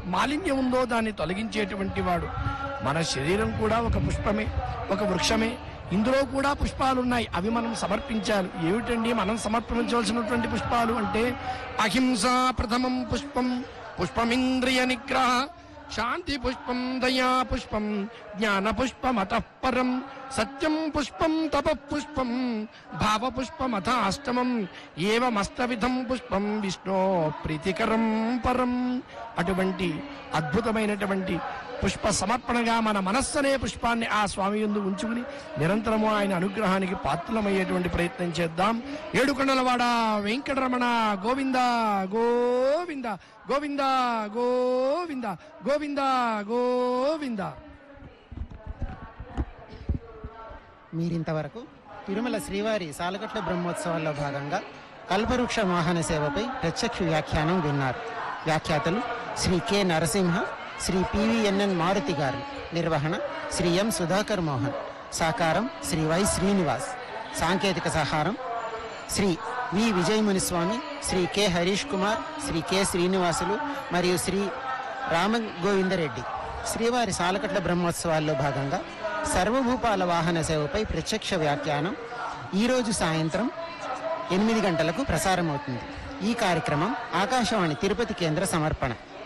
మాలిన్యం ఉందో దాన్ని తొలగించేటువంటి వాడు మన శరీరం కూడా ఒక పుష్పమే ఒక వృక్షమే ఇందులో కూడా పుష్పాలు ఉన్నాయి అవి మనం సమర్పించాలి ఏమిటండి మనం సమర్పించవలసినటువంటి పుష్పాలు అంటే అహింస ప్రథమం పుష్పం పుష్పమింద్రియ నిగ్రహ శాంతి పుష్పం దయా పుష్పం జ్ఞాన పుష్పమత పరం సత్యం పుష్పం తప పుష్పం భావ పుష్పమథ అష్టమం ఏవమస్తవిధం పుష్పం విష్ణో ప్రీతికరం పరం అటువంటి అద్భుతమైనటువంటి పుష్ప సమర్పణగా మన మనస్సనే పుష్పాన్ని ఆ స్వామి యందు ఉంచుకుని నిరంతరము ఆయన అనుగ్రహానికి పాత్రలమయ్యేటువంటి ప్రయత్నం చేద్దాం ఏడుకొండలవాడ వెంకటరమణ గోవింద గోవింద గోవింద గోవింద గోవింద గోవింద మీరింతవరకు తిరుమల శ్రీవారి సాలగట్ల బ్రహ్మోత్సవాల్లో భాగంగా కల్పవృక్ష వాహన సేవపై ప్రత్యక్ష వ్యాఖ్యానం విన్నారు వ్యాఖ్యాతలు శ్రీ కె నరసింహ శ్రీ పివిఎన్ఎన్ మారుతి గారు నిర్వహణ శ్రీ ఎం సుధాకర్ మోహన్ సాకారం శ్రీ వై శ్రీనివాస్ సాంకేతిక సహారం Shri V Vijayamuniswamy Shri K Harish Kumar Shri K Srinivasulu మరియు శ్రీ రామ గోవిందరెడ్డి శ్రీవారి సాలకట్ల బ్రహ్మోత్సవాల్లో భాగంగా సర్వభూపాల వాహన సేవపై ప్రత్యక్ష వ్యాఖ్యానం ఈరోజు సాయంత్రం ఎనిమిది గంటలకు ప్రసారమవుతుంది ఈ కార్యక్రమం ఆకాశవాణి తిరుపతి కేంద్ర సమర్పణ